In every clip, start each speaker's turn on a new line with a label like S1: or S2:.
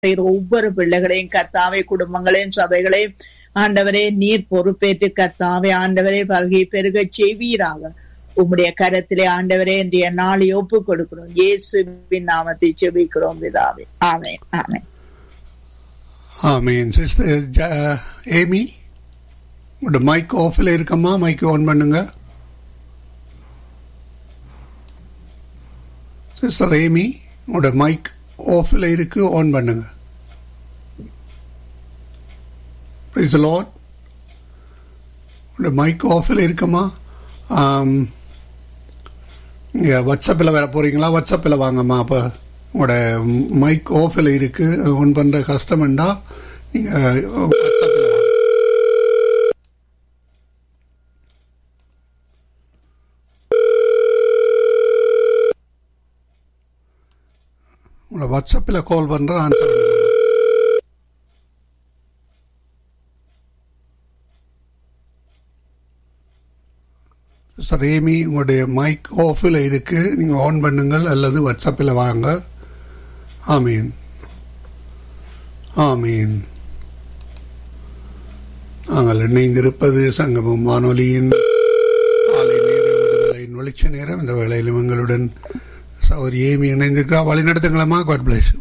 S1: செய்கிற ஒவ்வொரு பிள்ளைகளையும் கத்தாவை குடும்பங்களையும் சபைகளையும் ஆண்டவரே நீர் பொறுப்பேற்று கத்தாவை ஆண்டவரே பல்கி பெருக செய்வீராக உம்முடைய கரத்திலே ஆண்டவரே இன்றைய நாளை ஒப்பு கொடுக்கிறோம் இயேசுவின் நாமத்தை செபிக்கிறோம் பிதாவே ஆமென் ஆமென்
S2: ஆமீன் சிஸ்டர் ஏமி உங்களோட மைக் ஆஃபில் இருக்கம்மா மைக் ஆன் பண்ணுங்க சிஸ்டர் ஏமி உங்களோட மைக் ஆஃபில் இருக்கு ஆன் பண்ணுங்க ப்ரைஸ் லார்ட் உங்களோட மைக் ஆஃபில் இருக்கம்மா இங்கே வாட்ஸ்அப்பில் வர போகிறீங்களா வாட்ஸ்அப்பில் வாங்கம்மா அப்போ உங்களோட மைக் ஆஃபில் இருக்கு ஒன் பண்ணுற கஷ்டம்ண்டா நீங்கள் வாட்ஸ்அப்பில் வாங்க உங்களை வாட்ஸ்அப்பில் கால் பண்ணுறேன் ஆன்சர் சார் ஏமி உங்களுடைய மைக் ஆஃபில் இருக்கு நீங்கள் ஆன் பண்ணுங்கள் அல்லது வாட்ஸ்அப்பில் வாங்க ஆமீன் ஆமீன் நாங்கள் இணைந்திருப்பது சங்கமம் வானொலியின் காலை நேர விடுதலையின் வெளிச்ச நேரம் இந்த வேளையிலும் எங்களுடன் சௌரி ஏமி இணைந்திருக்கிறா வழி நடத்துங்களம்மா God bless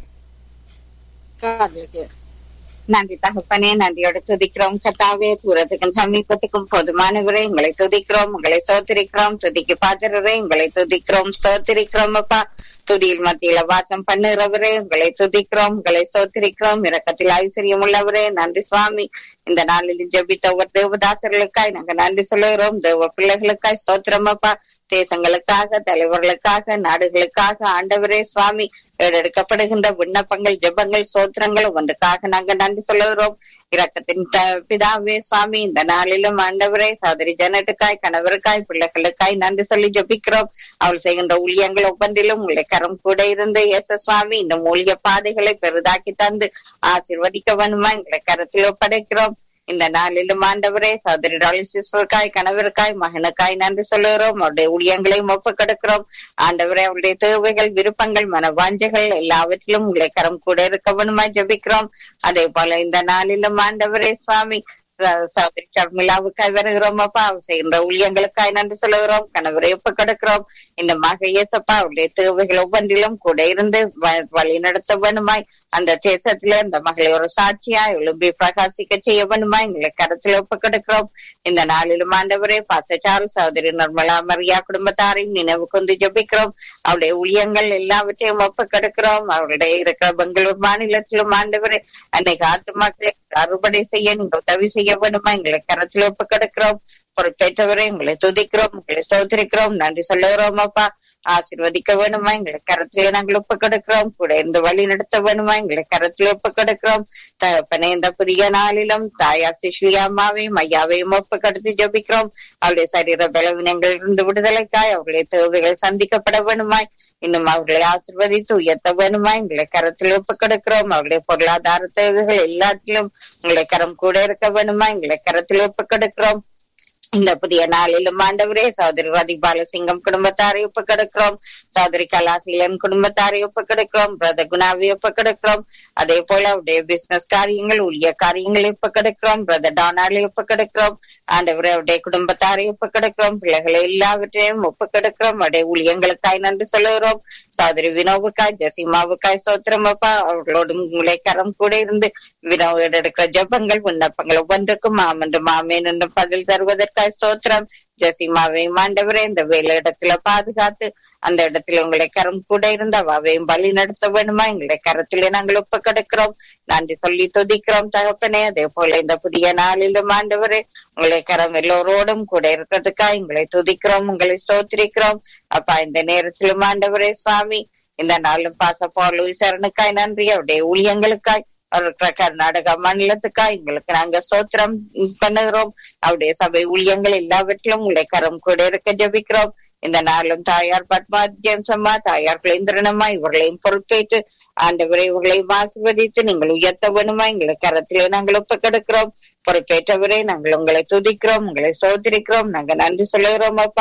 S3: God bless you. நன்றி தகப்பனே நன்றியோடு துதிக்கிறோம் கத்தாவே தூரத்துக்கும் சமீபத்துக்கும் போதுமானவரே உங்களை துதிக்கிறோம் உங்களை சோத்திரிக்கிறோம் துதிக்கு பாத்திரரே உங்களை துதிக்கிறோம் சோத்திரிக்கிறோம் அப்பா துதியில் மத்தியில வாசம் பண்ணுறவரே உங்களை துதிக்கிறோம் உங்களை சோத்திரிக்கிறோம் இரக்கத்தில் ஐஸ்வர்யம் உள்ளவரே நன்றி சுவாமி இந்த நாளில் ஜபித்த ஒவ்வொரு தேவதாசர்களுக்காய் நாங்க நன்றி சொல்லுகிறோம் தேவ பிள்ளைகளுக்காய் சோத்திரம் அப்பா தேசங்களுக்காக தலைவர்களுக்காக நாடுகளுக்காக ஆண்டவரே சுவாமி எடுக்கப்படுகின்ற விண்ணப்பங்கள் ஜெபங்கள் சோத்திரங்கள் ஒன்றுக்காக நாங்க நன்றி சொல்லுகிறோம் இரக்கத்தின் பிதாவே சுவாமி இந்த நாளிலும் ஆண்டவரே சோதரி ஜனட்டுக்காய் கணவருக்காய் பிள்ளைகளுக்காய் நன்றி சொல்லி ஜபிக்கிறோம் அவள் செய்கின்ற ஊழியங்கள் ஒவ்வொன்றிலும் உங்களை கரம் கூட இருந்து இயேசு சுவாமி இந்த மூலிய பாதைகளை பெரிதாக்கி தந்து ஆசிர்வதிக்க வேணுமா எங்களை கரத்தில் ஒப்படைக்கிறோம் இந்த நாளிலும் ஆண்டவரே சோதரி சிஸ்வருக்காய் கணவருக்காய் மகனுக்காய் நன்றி சொல்லுகிறோம் அவருடைய ஊழியங்களையும் ஒப்பு கொடுக்கிறோம் ஆண்டவரே அவருடைய தேவைகள் விருப்பங்கள் மன வாஞ்சைகள் எல்லாவற்றிலும் உங்களை கரம் கூட இருக்க வேணுமாய் ஜபிக்கிறோம் அதே போல இந்த நாளிலும் ஆண்டவரே சுவாமி சௌதரி ஷர்மிளாவுக்காய் வருகிறோம் அப்பா அவர் செய்கின்ற ஊழியங்களுக்காய் நன்றி சொல்லுகிறோம் கணவரை ஒப்பு கொடுக்கிறோம் இந்த மக இயேசப்பா அவருடைய தேவைகள் ஒவ்வொன்றிலும் கூட இருந்து வழி நடத்த வேணுமாய் அந்த தேசத்துல இந்த மகளை ஒரு சாட்சியாய் எழும்பி பிரகாசிக்க செய்ய வேணுமாய் எங்களை கருத்தில் ஒப்பு கொடுக்கிறோம் இந்த நாளிலும் ஆண்டவரே பாசச்சால் சௌதரி நிர்மலா மரியா குடும்பத்தாரையும் நினைவு கொண்டு ஜபிக்கிறோம் அவருடைய ஊழியங்கள் எல்லாவற்றையும் ஒப்பு கொடுக்கிறோம் அவருடைய இருக்கிற பெங்களூர் மாநிலத்திலும் ஆண்டவரே அன்னைக்கு ஆத்துமாக்களை அறுவடை செய்ய நீங்க உதவி செய்ய வேண்டுமா எங்களை கரத்தில் ஒப்பு கொடுக்கிறோம் பொறுப்பேற்றவரை உங்களை துதிக்கிறோம் உங்களை சோதரிக்கிறோம் நன்றி சொல்லுகிறோம் அப்பா ஆசிர்வதிக்க வேணுமா எங்களை கரத்திலே நாங்கள் ஒப்பு கொடுக்கிறோம் கூட இருந்து வழி நடத்த வேணுமா எங்களை கரத்தில் ஒப்பு கொடுக்கிறோம் தகப்பனே இந்த புதிய நாளிலும் தாயார் சிஷ்லியா அம்மாவையும் ஐயாவையும் ஒப்பு கொடுத்து ஜபிக்கிறோம் அவருடைய சரீர பலவீனங்கள் இருந்து விடுதலைக்காய் அவருடைய தேவைகள் சந்திக்கப்பட வேணுமாய் இன்னும் அவர்களை ஆசிர்வதித்து உயர்த்த வேணுமா எங்களை கரத்தில் ஒப்பு கொடுக்கிறோம் அவருடைய பொருளாதார தேவைகள் எல்லாத்திலும் உங்களை கரம் கூட இருக்க வேணுமா எங்களை கரத்தில் ஒப்பு கொடுக்கிறோம் இந்த புதிய நாளிலும் ஆண்டவரே சௌதரி ரதி பாலசிங்கம் குடும்பத்தாரை ஒப்பு கொடுக்கிறோம் சௌதரி கலாசீலன் குடும்பத்தாரை ஒப்பு கொடுக்கிறோம் பிரத குணாவை ஒப்பு கொடுக்கிறோம் அதே போல அவருடைய பிசினஸ் காரியங்கள் ஊழிய காரியங்களை ஒப்பு கொடுக்கிறோம் பிரத டானாலை ஒப்பு கொடுக்கிறோம் ஆண்டவரே அவருடைய குடும்பத்தாரை ஒப்பு கொடுக்கிறோம் பிள்ளைகளை எல்லாவற்றையும் ஒப்பு கொடுக்கிறோம் அவருடைய ஊழியங்களுக்காய் நன்றி சொல்லுகிறோம் சௌதரி வினோவுக்காய் ஜசிமாவுக்காய் சோத்திரம் அப்பா அவர்களோடு உங்களை கரம் கூட இருந்து வினோவோடு எடுக்கிற ஜபங்கள் விண்ணப்பங்கள் ஒவ்வொன்றுக்கும் மாமன்று மாமேன் என்று பதில் தருவதற்கு உங்களுக்காய் சோத்திரம் ஜசிமாவை ஆண்டவரே இந்த வேலை இடத்துல பாதுகாத்து அந்த இடத்துல உங்களை கரம் கூட இருந்த அவையும் வழி நடத்த வேணுமா எங்களை கரத்திலே நாங்கள் ஒப்பு கிடக்கிறோம் நன்றி சொல்லி துதிக்கிறோம் தகப்பனே அதே போல இந்த புதிய நாளிலும் ஆண்டவரே உங்களை கரம் எல்லோரோடும் கூட இருக்கிறதுக்காக எங்களை துதிக்கிறோம் உங்களை சோத்திரிக்கிறோம் அப்பா இந்த நேரத்திலும் ஆண்டவரே சுவாமி இந்த நாளும் பாசப்போ லூசரனுக்காய் நன்றி அவருடைய ஊழியங்களுக்காய் அவருக்கிற கர்நாடகா மாநிலத்துக்காய் எங்களுக்கு நாங்க சோத்திரம் பண்ணுகிறோம் அவருடைய சபை ஊழியங்கள் எல்லாவற்றிலும் உங்களை கரம் கூட இருக்க ஜபிக்கிறோம் இந்த நாளும் தாயார் பத்மா ஜெம்சம்மா தாயார் குலேந்திரனம்மா இவர்களையும் பொறுப்பேற்று ஆண்டவரை இவர்களையும் ஆசிர்வதித்து நீங்கள் உயர்த்த வேணுமா எங்களை கரத்திலே நாங்கள் ஒப்பு கெடுக்கிறோம் பொறுப்பேற்றவரே நாங்கள் உங்களை துதிக்கிறோம் உங்களை சோதரிக்கிறோம் நாங்க நன்றி சொல்லுகிறோம் அப்பா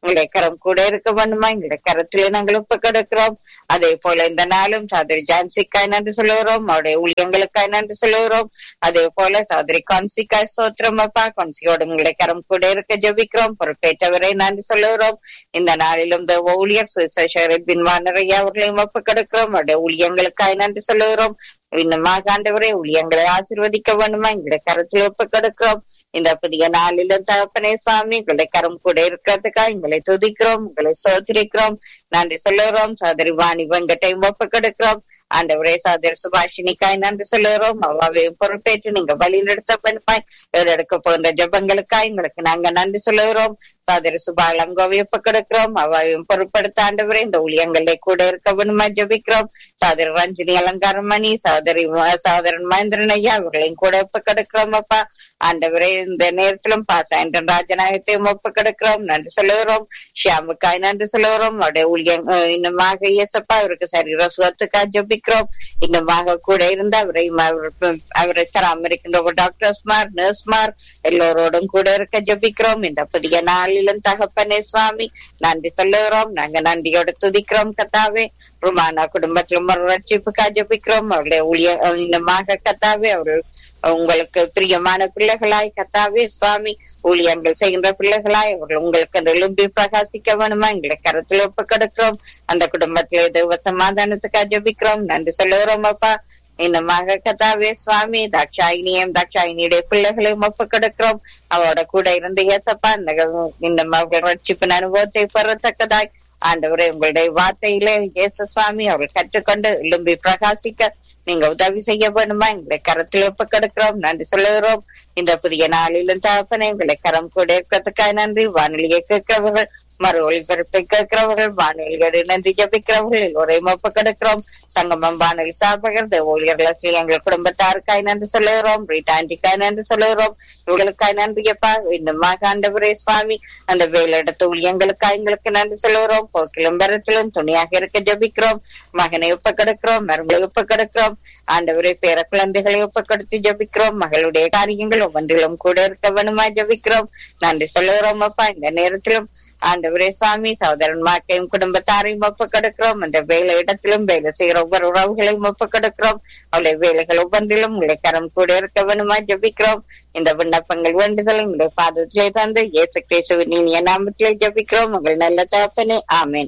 S3: உங்களுடைய கரம் கூட இருக்க வேண்டுமா எங்களுடைய கரத்திலே நாங்கள் ஒப்பு கொடுக்கிறோம் அதே போல இந்த நாளும் சாதரி ஜான்சிக்காய் நன்றி சொல்லுகிறோம் அவருடைய ஊழியங்களுக்காய் நன்றி சொல்லுகிறோம் அதே போல சாதரி கான்சிக்காய் சோத்திரம் அப்பா கான்சியோடு உங்களுடைய கரம் கூட இருக்க ஜெபிக்கிறோம் பொறுப்பேற்றவரை நன்றி சொல்லுகிறோம் இந்த நாளிலும் இந்த ஊழியர் சுவிசேஷரின் பின்வானரையா அவர்களையும் ஒப்பு கொடுக்கிறோம் அவருடைய ஊழியங்களுக்காய் நன்றி சொல்லுகிறோம் இன்னுமாக ஆண்டவரே ஊழியங்களை ஆசீர்வதிக்க வேண்டுமா எங்களுடைய கரத்தில் ஒப்பு கொடுக்கிறோம் இந்த புதிய நாளிலும் தகப்பனே சுவாமி உங்களுடைய கரம் கூட இருக்கிறதுக்காக எங்களை துதிக்கிறோம் உங்களை சோதரிக்கிறோம் நன்றி சொல்லுகிறோம் சோதரி வாணி வெங்கட்டையும் ஒப்பு கொடுக்கிறோம் ஆண்டவரே சோதரி சுபாஷினிக்காய் நன்றி சொல்லுகிறோம் அவ்வாவையும் பொறுப்பேற்று நீங்க வழி நடத்த பண்ணுமாய் எடுக்க போகின்ற ஜபங்களுக்காய் உங்களுக்கு நாங்க நன்றி சொல்லுகிறோம் சோதரி சுபாலங்கோவை ஒப்பு கொடுக்கிறோம் அவ்வாவையும் பொறுப்படுத்த ஆண்டவரே இந்த ஊழியங்களே கூட இருக்க வேணுமா ஜபிக்கிறோம் சோதரி ரஞ்சினி அலங்காரமணி சோதரி சோதரன் மகேந்திரன் ஐயா அவர்களையும் கூட ஒப்பு கொடுக்கிறோம் அப்பா ஆண்டவரே இந்த நேரத்திலும் பாசாயன் ராஜநாயகத்தையும் ஒப்பு கொடுக்கிறோம் நன்றி சொல்லுகிறோம் ஷியாமுக்காய் நன்றி சொல்லுகிறோம் அவருடைய ஊழியம் அஹ், இன்னுமாக இயேசப்பா அவருக்கு சரீர சுகத்துக்காக ஜபிக்கிறோம் இன்னுமாக கூட இருந்து அவரை அவர்- அவரை பராமரிக்கின்ற ஒரு டாக்டர்ஸ்மார் நர்ஸ்மார் எல்லோரோடும் கூட இருக்க ஜபிக்கிறோம் இந்த புதிய நாளிலும் தகப்பனே சுவாமி நன்றி சொல்லுகிறோம் நாங்க நன்றியோட துதிக்கிறோம் கத்தாவே ருமானா குடும்பத்திலும் ஒரு ரட்சிப்புக்காக ஜபிக்கிறோம் அவருடைய ஊழிய அஹ், இன்னுமாக கத்தாவே அவர்கள் உங்களுக்கு பிரியமான பிள்ளைகளாய் கத்தாவே சுவாமி ஊழியங்கள் செய்கின்ற பிள்ளைகளாய் அவர்கள் உங்களுக்கு அந்த எழும்பி பிரகாசிக்க வேணுமா எங்களை கருத்தில் ஒப்பு கொடுக்கிறோம் அந்த குடும்பத்திலே தேவ சமாதானத்துக்காக ஜபிக்கிறோம் நன்றி சொல்லுகிறோம் அப்பா இன்னமாக கதாவே சுவாமி தாட்சாயினியும் தாட்சாயினியுடைய பிள்ளைகளையும் ஒப்பு கொடுக்கிறோம் அவரோட கூட இருந்து ஏசப்பா இந்த இன்னும் அவர்கள் ரட்சிப்பின் அனுபவத்தை பெறத்தக்கதாய் ஆண்டவரே உங்களுடைய வார்த்தையிலே இயேசு சுவாமி அவர்கள் கற்றுக்கொண்டு எழும்பி பிரகாசிக்க நீங்க உதவி செய்ய வேணுமா எங்களை கரத்தில் ஒப்பு கொடுக்கிறோம் நன்றி சொல்லுகிறோம் இந்த புதிய நாளிலும் தகப்பனே உங்களை கரம் கூட இருக்கிறதுக்காக நன்றி வானொலியை கேட்கிறவர்கள் மறு ஒளிபரப்பை கேட்கிறவர்கள் வானொலியோடு நன்றி ஜபிக்கிறவர்கள் எல்லோரையும் ஒப்பு கொடுக்கிறோம் சங்கமம் வானொலி சார்பகர் ஊழியர்கள் எங்கள் குடும்பத்தாருக்காய் நன்றி சொல்லுகிறோம் ரீட்டாண்டிக்காய் நன்றி சொல்லுகிறோம் இவங்களுக்காய் நன்றியப்பா இன்னுமாக ஆண்டவரே சுவாமி அந்த வேலையிடத்து ஊழியங்களுக்காய் எங்களுக்கு நன்றி சொல்லுகிறோம் போக்கிலும் வரத்திலும் துணியாக இருக்க ஜபிக்கிறோம் மகனை ஒப்பு கொடுக்கிறோம் மருமகளை ஒப்பு கொடுக்கிறோம் ஆண்டவரை பேர குழந்தைகளை ஒப்பு கொடுத்து ஜபிக்கிறோம் மகளுடைய காரியங்கள் ஒவ்வொன்றிலும் கூட இருக்க வேணுமா ஜபிக்கிறோம் நன்றி சொல்லுகிறோம் அப்பா இந்த நேரத்திலும் ஆண்டவரே சுவாமி சகோதரன் மாட்டையும் குடும்பத்தாரையும் ஒப்பு கொடுக்கிறோம் அந்த வேலை இடத்திலும் வேலை செய்கிற ஒவ்வொரு உறவுகளையும் ஒப்பு கொடுக்கிறோம் அவளை வேலைகள் ஒவ்வொன்றிலும் உங்களை கரம் கூட இருக்க வேணுமா ஜபிக்கிறோம் இந்த விண்ணப்பங்கள் வேண்டுதல் உங்களுடைய பாதத்திலே தந்து இயேசு கிறிஸ்துவின் இனிய நாமத்திலே ஜபிக்கிறோம் உங்கள் நல்ல தகப்பனே ஆமேன்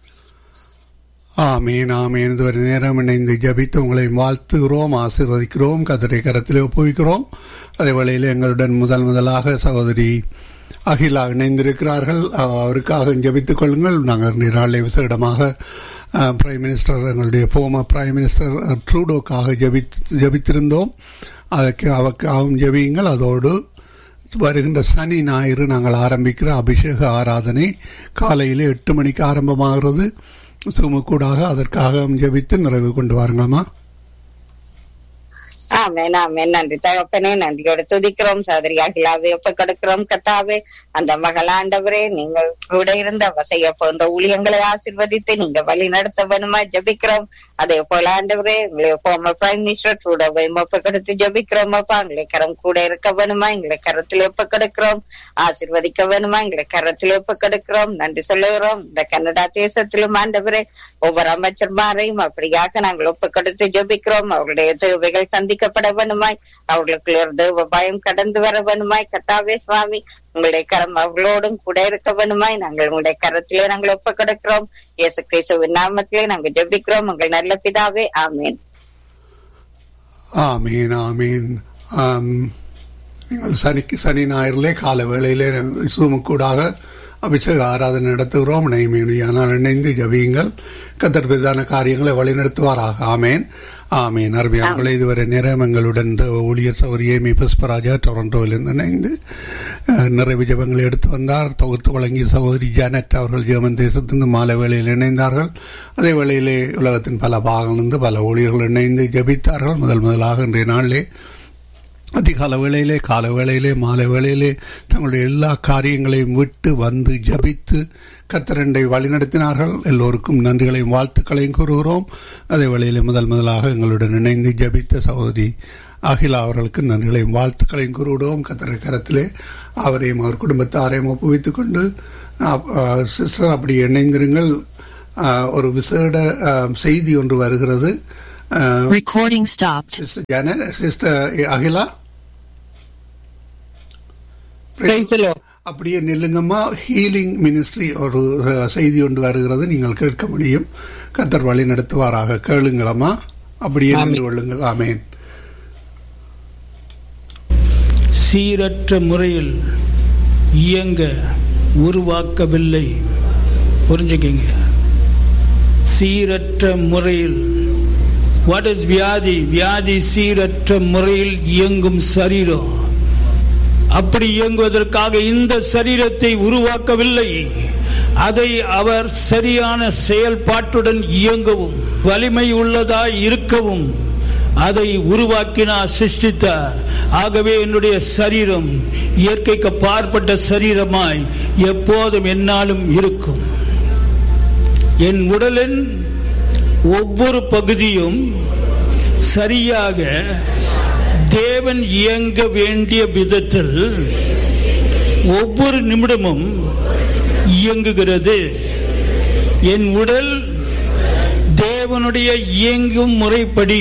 S2: ஆமீன் ஆமீன் இதுவரை நேரம் இணைந்து ஜபித்து உங்களை வாழ்த்துகிறோம் ஆசீர்வதிக்கிறோம் கத்தரை கரத்திலே ஒப்புவிக்கிறோம் அதே வேளையில் எங்களுடன் முதல் முதலாக சகோதரி அகிலா இணைந்திருக்கிறார்கள் அவ- அவருக்காக ஜபித்துக் கொள்ளுங்கள் நாங்கள் நாளை விசேடமாக பிரைம் மினிஸ்டர் எங்களுடைய ஃபோமர் பிரைம் மினிஸ்டர் ட்ரூடோக்காக ஜபித் ஜபித்திருந்தோம் அதற்கு அவருக்காகவும் ஜபியுங்கள் அதோடு வருகின்ற சனி ஞாயிறு நாங்கள் ஆரம்பிக்கிற அபிஷேக ஆராதனை காலையில் எட்டு மணிக்கு ஆரம்பமாகிறது சுமுக்கூடாக அதற்காக ஜெபித்து நிறைவு கொண்டு வாருங்களாமா
S3: ஆமேன் ஆமேன் நன்றி தகப்பனே நன்றியோட துதிக்கிறோம் சோதரி அகிலாவை ஒப்பு கொடுக்கிறோம் கத்தாவே அந்த மகள் ஆண்டவரே நீங்கள் கூட இருந்த வசைய போன்ற ஊழியங்களை ஆசிர்வதித்து நீங்க வழி நடத்த வேணுமா ஜபிக்கிறோம் அதே போல ஆண்டவரே உங்களை போம பிரைம் மினிஸ்டர் ட்ரூடோவை ஒப்பு கொடுத்து ஜபிக்கிறோம் அப்பா எங்களை கரம் கூட இருக்க வேணுமா எங்களை கரத்தில் ஒப்பு கொடுக்கிறோம் ஆசிர்வதிக்க வேணுமா எங்களை கரத்தில் ஒப்பு கொடுக்கிறோம் நன்றி சொல்லுகிறோம் இந்த கனடா தேசத்திலும் ஆண்டவரே ஒவ்வொரு அமைச்சர்மாரையும் அப்படியாக நாங்கள் ஒப்பு கொடுத்து ஜபிக்கிறோம் அவர்களுடைய தேவைகள் சந்திக்கப்பட வேணுமாய் அவர்களுக்குள்ள ஒரு தேவ பயம் கடந்து வர வேணுமாய் கத்தாவே சுவாமி உங்களுடைய கரம் அவர்களோடும் கூட இருக்க வேணுமாய் நாங்கள் உங்களுடைய கரத்திலே நாங்கள் ஒப்பு கொடுக்கிறோம் இயேசு கிறிஸ்துவின் நாமத்திலே நாங்கள் ஜெபிக்கிறோம் உங்கள் நல்ல பிதாவே ஆமேன்
S2: ஆமீன் ஆமீன் ஆம், நீங்கள் சனிக்கு சனி ஞாயிறிலே கால வேளையிலே சுமுக்கூடாக அபிஷேக ஆராதனை நடத்துகிறோம் நைமீனியானால் இணைந்து ஜபியுங்கள் கத்தர் பிரதான காரியங்களை வழிநடத்துவாராக ஆமேன் ஆமீன் அருமையானவர்களே இதுவரை நேரம் எங்களுடன் இந்த ஊழியர் சௌரி ஏமி புஷ்பராஜா டொரண்டோவிலிருந்து இணைந்து அஹ், நிறைவு ஜபங்களை எடுத்து வந்தார் தொகுத்து வழங்கிய சகோதரி ஜானட் அவர்கள் ஜெர்மன் தேசத்திலிருந்து மாலை வேளையில் இணைந்தார்கள் அதே வேளையிலே உலகத்தின் பல பாகங்களிலிருந்து பல ஊழியர்கள் இணைந்து ஜபித்தார்கள் முதல் முதலாக இன்றைய நாளிலே அதிகால வேளையிலே கால வேளையிலே மாலை வேளையிலே தங்களுடைய எல்லா காரியங்களையும் விட்டு வந்து ஜபித்து கத்தரண்டை வழிநடத்தினார்கள் எல்லோருக்கும் நன்றிகளையும் வாழ்த்துக்களையும் கூறுகிறோம் அதே வேளையிலே முதல் முதலாக எங்களுடன் இணைந்து ஜபித்த சகோதரி அகிலா அவர்களுக்கு நன்றிகளையும் வாழ்த்துக்களையும் கூறுகிறோம் கத்தரை கரத்திலே அவரையும் அவர் குடும்பத்தாரையும் ஒப்புவித்துக் கொண்டு சிஸ்டர் அப்படி இணைந்திருங்கள் அஹ், ஒரு விசேட அஹ், செய்தி ஒன்று வருகிறது அஹ்,
S4: Recording stopped.
S2: Sister Jana sister Akila
S5: Praise the Lord.
S2: அப்படியே நில்லுங்கம்மா ஹீலிங் மினிஸ்ட்ரி ஒரு அஹ், செய்தி ஒன்று வருகிறது நீங்கள் கேட்க முடியும் கத்தர் வழி நடத்துவாராக கேளுங்களம்மா அப்படியே
S5: ஆமென்.
S2: நின்று கொள்ளுங்கள் ஆமேன்
S6: சீரற்ற முறையில் இயங்க உருவாக்கவில்லை புரிஞ்சுக்கிங்க சீரற்ற முறையில் வாட் இஸ் வியாதி வியாதி சீரற்ற முறையில் இயங்கும் சரீரம் அப்படி இயங்குவதற்காக இந்த சரீரத்தை உருவாக்கவில்லை அதை அவர் சரியான செயல்பாட்டுடன் இயங்கவும் வலிமை உள்ளதாய் இருக்கவும் அதை உருவாக்கினார் சிருஷ்டித்தார் ஆகவே என்னுடைய சரீரம் இயற்கைக்கு பார்ப்பட்ட சரீரமாய் எப்போதும் என்னாலும் இருக்கும் என் உடலின் ஒவ்வொரு பகுதியும் சரியாக தேவன் இயங்க வேண்டிய விதத்தில் ஒவ்வொரு நிமிடமும் இயங்குகிறது என் உடல் தேவனுடைய இயங்கும் முறைப்படி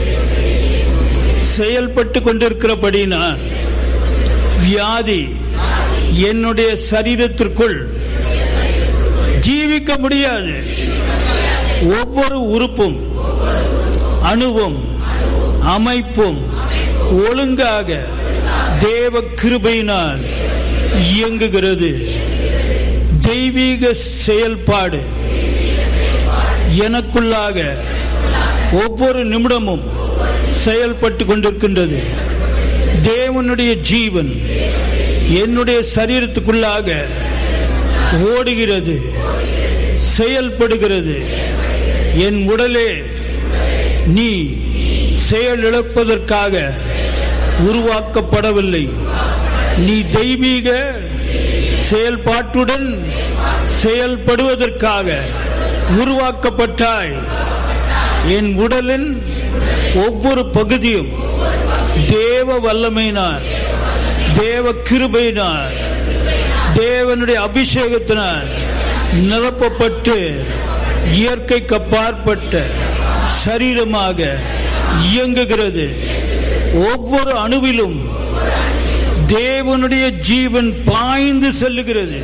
S6: செயல்பட்டு கொண்டிருக்கிறபடினால் வியாதி என்னுடைய சரீரத்திற்குள் ஜீவிக்க முடியாது ஒவ்வொரு உறுப்பும் அணுவும் அமைப்பும் ஒழுங்காக தேவ கிருபையினால் இயங்குகிறது தெய்வீக செயல்பாடு எனக்குள்ளாக ஒவ்வொரு நிமிடமும் செயல்பட்டு கொண்டிருக்கின்றது தேவனுடைய ஜீவன் என்னுடைய சரீரத்துக்குள்ளாக ஓடுகிறது செயல்படுகிறது என் உடலே நீ செயலிழப்பதற்காக உருவாக்கப்படவில்லை நீ தெய்வீக செயல்பாட்டுடன் செயல்படுவதற்காக உருவாக்கப்பட்டாய் என் உடலின் ஒவ்வொரு பகுதியும் தேவ வல்லமையினால் தேவ கிருபையினால் தேவனுடைய அபிஷேகத்தினால் நிரப்பப்பட்டு இயற்கைக்கு அப்பாற்பட்ட சரீரமாக இயங்குகிறது ஒவ்வொரு அணுவிலும் தேவனுடைய ஜீவன் பாய்ந்து செல்லுகிறது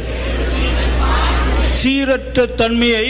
S6: சீரற்ற தன்மையை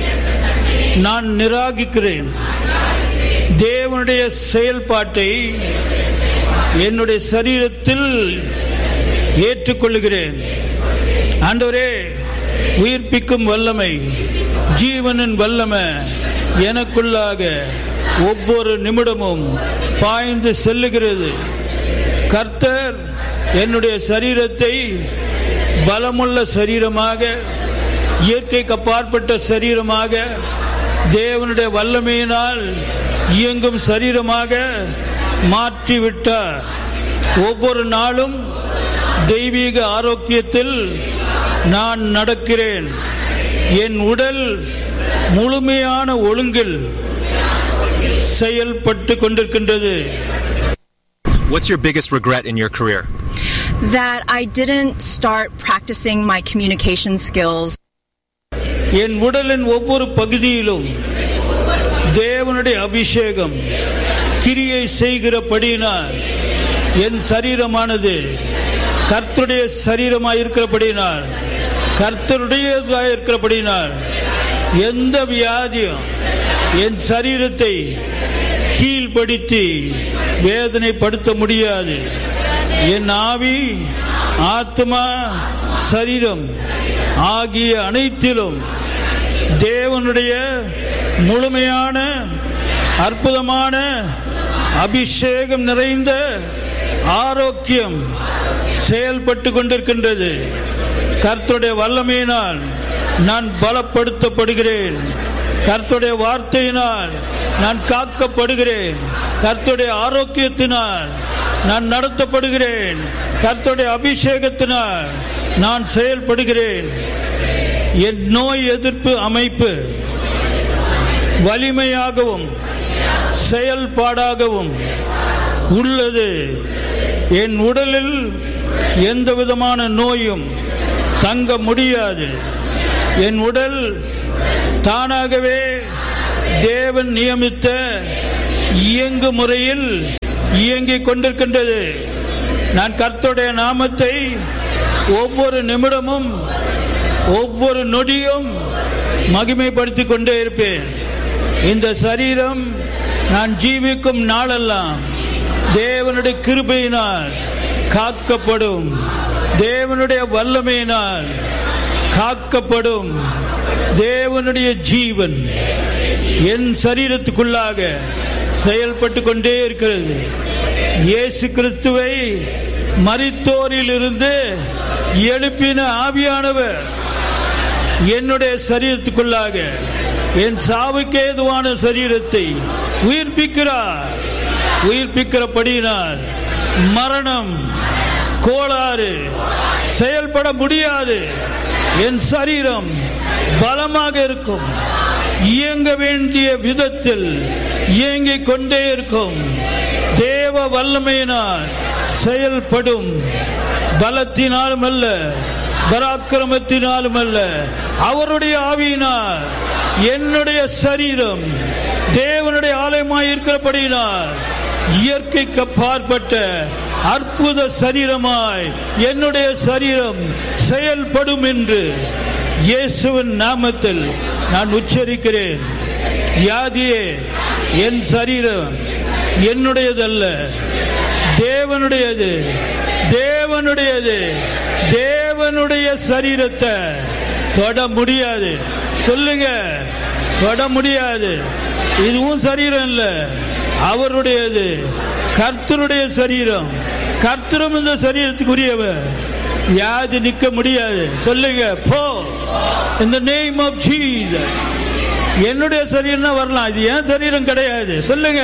S6: நான் நிராகிக்கிறேன் தேவனுடைய செயல்பாட்டை என்னுடைய சரீரத்தில் ஏற்றுக்கொள்கிறேன் ஆண்டவரே உயிர்ப்பிக்கும் வல்லமை ஜீவனின் வல்லமை எனக்குள்ளாக ஒவ்வொரு நிமிடமும் பாய்ந்து செல்லுகிறது கர்த்தர் என்னுடைய சரீரத்தை பலமுள்ள சரீரமாக இயற்கைக்கு அப்பாற்பட்ட சரீரமாக தேவனுடைய வல்லமையினால் இயங்கும் சரீரமாக மாற்றிவிட்டார் ஒவ்வொரு நாளும் தெய்வீக ஆரோக்கியத்தில் நான் நடக்கிறேன் என் உடல் முழுமையான ஒழுங்கில் செயல்பட்டு கொண்டிருக்கின்றது
S7: What's your biggest regret in your career?
S8: that I didn't start practicing my communication skills
S6: என் உடலின் ஒவ்வொரு பகுதியிலும் தேவனுடைய அபிஷேகம் கிரியை செய்கிறபடியினால் என் சரீரமானது கர்த்தருடைய சரீரமாய் இருக்கிறபடியினால் கர்த்தருடையதாக இருக்கிறபடியினால் எந்த வியாதியும் என் சரீரத்தை கீழ்ப்படுத்தி வேதனைப்படுத்த முடியாது என் ஆவி ஆத்மா சரீரம் ஆகிய அனைத்திலும் தேவனுடைய முழுமையான அற்புதமான அபிஷேகம் நிறைந்த ஆரோக்கியம் செயல்பட்டு கொண்டிருக்கின்றது கர்த்தருடைய வல்லமையினால் நான் பலப்படுத்தப்படுகிறேன் கர்த்தருடைய வார்த்தையினால் நான் காக்கப்படுகிறேன் கர்த்தருடைய ஆரோக்கியத்தினால் நான் நடத்தப்படுகிறேன் கர்த்தருடைய அபிஷேகத்தினால் நான் செயல்படுகிறேன் என் நோய் எதிர்ப்பு அமைப்பு வலிமையாகவும் செயல்பாடாகவும் உள்ளது என் உடலில் எந்த விதமான நோயும் தங்க முடியாது என் உடல் தானாகவே தேவன் நியமித்த இயங்கு முறையில் இயங்கிக் கொண்டிருக்கின்றது நான் கர்த்தருடைய நாமத்தை ஒவ்வொரு நிமிடமும் ஒவ்வொரு நொடியும் மகிமைப்படுத்திக் கொண்டே இருப்பேன் இந்த சரீரம் நான் ஜீவிக்கும் நாளெல்லாம் தேவனுடைய கிருபையினால் காக்கப்படும் தேவனுடைய வல்லமையினால் காக்கப்படும் தேவனுடைய ஜீவன் என் சரீரத்துக்குள்ளாக செயல்பட்டு கொண்டே இருக்கிறது இயேசு கிறிஸ்துவை மரித்தோரில் இருந்து எழுப்பின ஆவியானவர் என்னுடைய சரீரத்துக்குள்ளாக என் சாவுக்கு ஏதுவான சரீரத்தை உயிர்ப்பிக்கிறார் உயிர்ப்பிக்கிறபடியினால் மரணம் கோளாறு செயல்பட முடியாது என் சரீரம் பலமாக இருக்கும் இயங்க வேண்டிய விதத்தில் இயங்கிக் கொண்டே இருக்கும் தேவ வல்லமையினால் செயல்படும் பலத்தினாலும் அல்ல பராக்கிரமத்தினாலும் அல்ல அவருடைய ஆவியினால் என்னுடைய சரீரம் தேவனுடைய ஆலயமாய் இருக்கிறபடியினால் இயற்கைக்கு பார்ப்பட்ட அற்புத சரீரமாய் என்னுடைய சரீரம் செயல்படும் என்று இயேசுவின் நாமத்தில் நான் உச்சரிக்கிறேன் வியாதியே என் சரீரம் என்னுடையதல்ல தேவனுடையது தேவனுடையது தேவனுடைய சரீரத்தை தொட முடியாது சொல்லுங்க தொட முடியாது இதுவும் சரீரம் இல்ல அவருடையது கர்த்தருடைய சரீரம் கர்த்தரும் இந்த சரீரத்துக்குரியவர் வியாதி நிக்க முடியாது சொல்லுங்க போ இந்த நேம் ஆஃப் ஜீசஸ் என்னுடைய சரீரம்னா வரலாம் இது ஏன் சரீரம் கிடையாது சொல்லுங்க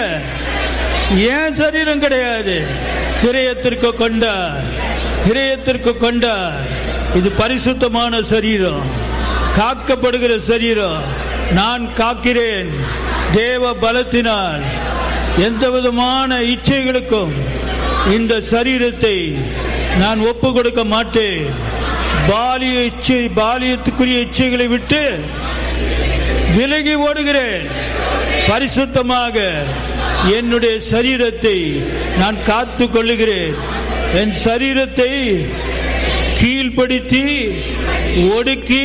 S6: ஏன் சரீரம் கிடையாது கிரயத்திற்கு கொண்டார் கிரயத்திற்கு கொண்டார் இது பரிசுத்தமான சரீரம் காக்கப்படுகிற சரீரம் நான் காக்கிறேன் தேவ பலத்தினால் எந்த விதமான இச்சைகளுக்கும் இந்த சரீரத்தை நான் ஒப்பு கொடுக்க மாட்டேன் பாலிய இச்சை பாலியத்துக்குரிய இச்சைகளை விட்டு விலகி ஓடுகிறேன் பரிசுத்தமாக என்னுடைய சரீரத்தை நான் காத்து கொள்ளுகிறேன் என் சரீரத்தை கீழ்ப்படுத்தி ஒடுக்கி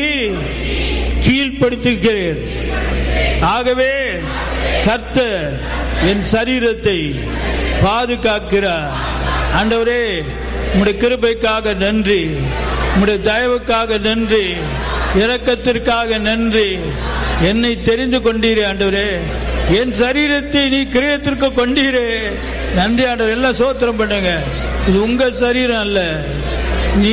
S6: கீழ்ப்படுத்துகிறேன் ஆகவே கர்த்தர் என் சரீரத்தை பாதுகாக்கிறார் ஆண்டவரே உம்முடைய கிருபைக்காக நன்றி உம்முடைய தயவுக்காக நன்றி இரக்கத்திற்காக நன்றி என்னை தெரிந்து கொண்டீரே ஆண்டவரே என் சரீரத்தை நீ கிரயத்திற்கு கொண்டீரே நன்றி ஆண்டவர் எல்லாம் சோத்திரம் பண்ணுங்க இது உங்க சரீரம் அல்ல